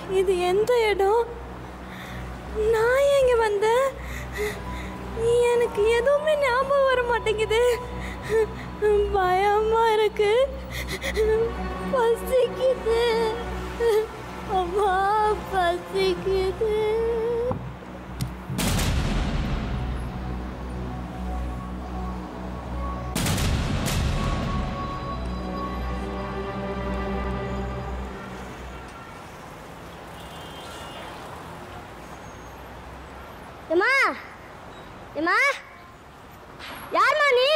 இது எந்த இடம் நான் எங்க வந்தேன் எனக்கு எதுவுமே ஞாபகம் வர மாட்டேங்குது பயமா இருக்கு பசிக்குது அம்மா பசிக்குது ஏம்மா ஏம்மா யாரும்மா நீ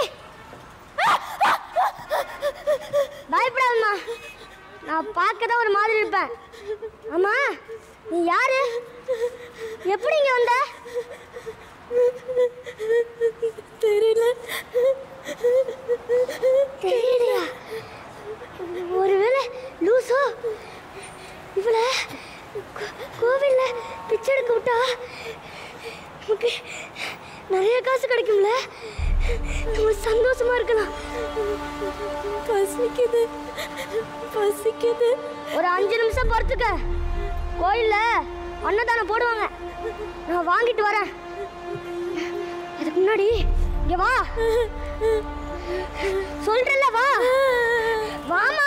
பயப்படாதம்மா நான் பார்க்க தான் ஒரு மாதிரி இருப்பேன் அம்மா நீ யாரு எப்படி இங்க வந்த தெரியல தெரியலையா ஒருவேளை லூசோ இவள கோ- கோவில்ல பிச்சை எடுக்க விட்டா நமக்கு நிறைய காசு கிடைக்கும்ல நம்ம சந்தோஷமா இருக்கலாம் பசிக்குது பசிக்குது ஒரு அஞ்சு நிமிஷம் பொறுத்துக்க கோயில்ல அன்னதானம் போடுவாங்க நான் வாங்கிட்டு வரேன் அதுக்கு முன்னாடி இங்க வா சொல்றல வா வாமா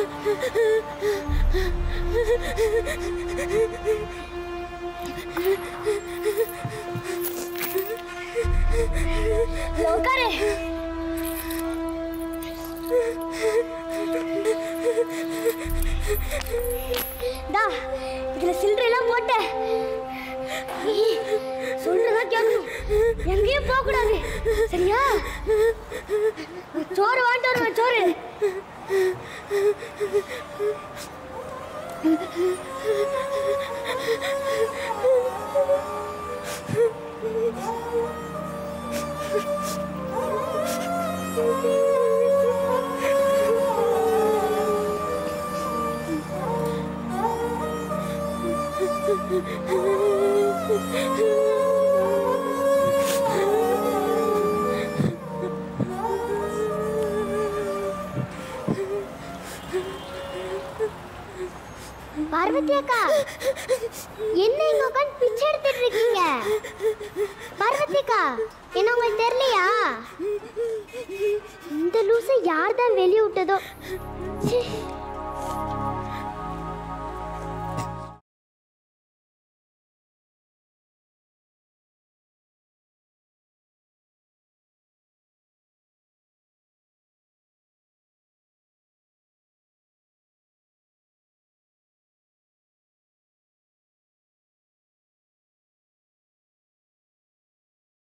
இதுல உட்காரு டா இதுல சில்லறை எல்லாம் போட்ட நீ சொல்றதா கேட்கணும் எங்கேயும் போக கூடாது சரியா சோறு வாங்கிட்டு வருவேன் சோறு பார்வதி அக்கா என்ன இங்க உட்காந்து பிச்சை எடுத்துட்டு இருக்கீங்க பார்வதி அக்கா என்ன உங்களுக்கு தெரியலையா இந்த லூசை யார் தான் வெளியே விட்டதோ ச்சே